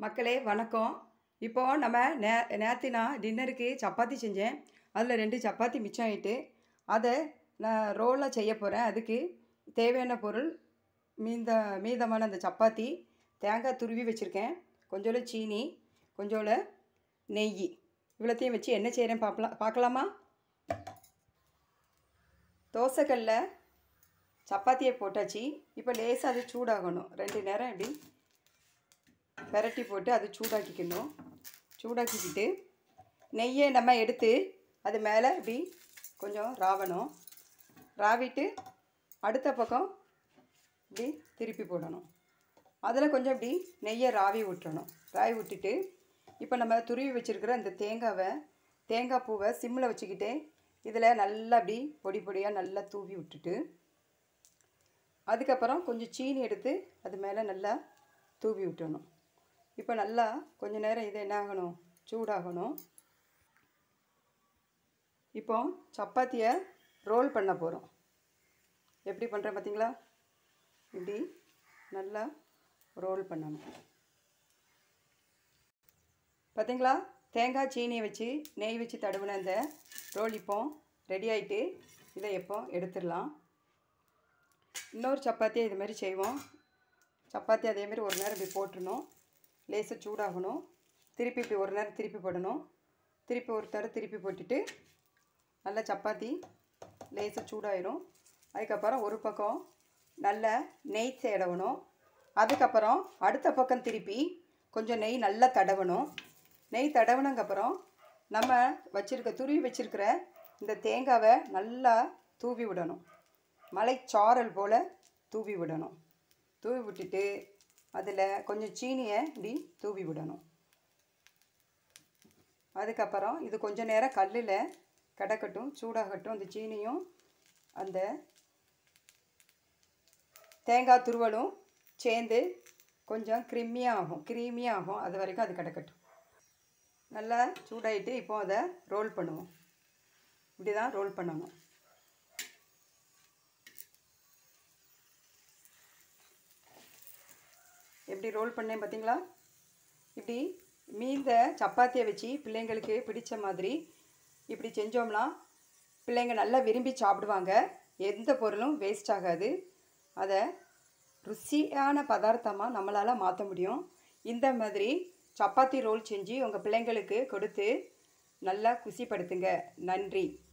மக்களே வணக்கம் இப்போது நம்ம நே நேற்று நான் டின்னருக்கு சப்பாத்தி செஞ்சேன் அதில் ரெண்டு சப்பாத்தி மிச்சம் ஆகிட்டு அதை நான் ரோலாக செய்ய போகிறேன் அதுக்கு தேவையான பொருள் மீந்த மீதமான அந்த சப்பாத்தி தேங்காய் துருவி வச்சுருக்கேன் கொஞ்சோண்டு சீனி கொஞ்சோண்டு நெய் இவ்வளோத்தையும் வச்சு என்ன செய்கிறேன் பார்க்கலாம் பார்க்கலாமா தோசைக்கல்ல சப்பாத்தியை போட்டாச்சு இப்போ லேசாக அது சூடாகணும் ரெண்டு நேரம் இப்படி பெரட்டி போட்டு அது சூடாக்கிக்கணும் சூடாக்கிக்கிட்டு நெய்யை நம்ம எடுத்து அது மேலே இப்படி கொஞ்சம் ராவணும் ராவிட்டு அடுத்த பக்கம் இப்படி திருப்பி போடணும் அதில் கொஞ்சம் இப்படி நெய்யை ராவி விட்டுறணும் ராவி விட்டுட்டு இப்போ நம்ம துருவி வச்சுருக்கிற இந்த தேங்காவை தேங்காய் பூவை சிம்மில் வச்சுக்கிட்டே இதில் நல்லா அப்படி பொடி பொடியாக நல்லா தூவி விட்டுட்டு அதுக்கப்புறம் கொஞ்சம் சீனி எடுத்து அது மேலே நல்லா தூவி விட்டணும் இப்போ நல்லா கொஞ்ச நேரம் இது என்ன ஆகணும் சூடாகணும் இப்போ சப்பாத்தியை ரோல் பண்ண போகிறோம் எப்படி பண்ணுறேன் பார்த்தீங்களா இப்படி நல்லா ரோல் பண்ணணும் பார்த்தீங்களா தேங்காய் சீனியை வச்சு நெய் வச்சு தடவின அந்த ரோல் இப்போ ரெடி ஆகிட்டு இதை எப்போ எடுத்துடலாம் இன்னொரு சப்பாத்தியை இது மாதிரி செய்வோம் சப்பாத்தி அதேமாரி ஒரு நேரம் இப்படி போட்டுடணும் லேசாக சூடாகணும் திருப்பி இப்படி ஒரு நேரம் திருப்பி போடணும் திருப்பி ஒரு தடவை திருப்பி போட்டுட்டு நல்லா சப்பாத்தி லேசாக சூடாயிடும் அதுக்கப்புறம் ஒரு பக்கம் நல்ல நெய் சேடவணும் அதுக்கப்புறம் அடுத்த பக்கம் திருப்பி கொஞ்சம் நெய் நல்லா தடவணும் நெய் தடவினதுக்கப்புறம் நம்ம வச்சுருக்க துருவி வச்சுருக்கிற இந்த தேங்காவை நல்லா தூவி விடணும் மலைச்சாரல் போல் தூவி விடணும் தூவி விட்டுட்டு அதில் கொஞ்சம் சீனியை இப்படி தூவி விடணும் அதுக்கப்புறம் இது கொஞ்ச நேரம் கல்லில் கிடக்கட்டும் சூடாகட்டும் அந்த சீனியும் அந்த தேங்காய் துருவலும் சேர்ந்து கொஞ்சம் க்ரிம்மியாக ஆகும் க்ரீமியாக ஆகும் அது வரைக்கும் அது கிடக்கட்டும் நல்லா சூடாயிட்டு இப்போ அதை ரோல் பண்ணுவோம் இப்படி தான் ரோல் பண்ணணும் எப்படி ரோல் பண்ணேன் பார்த்தீங்களா இப்படி மீந்த சப்பாத்தியை வச்சு பிள்ளைங்களுக்கு பிடிச்ச மாதிரி இப்படி செஞ்சோம்னா பிள்ளைங்க நல்லா விரும்பி சாப்பிடுவாங்க எந்த பொருளும் வேஸ்ட் ஆகாது அதை ருசியான பதார்த்தமாக நம்மளால் மாற்ற முடியும் இந்த மாதிரி சப்பாத்தி ரோல் செஞ்சு உங்கள் பிள்ளைங்களுக்கு கொடுத்து நல்லா குசிப்படுத்துங்க நன்றி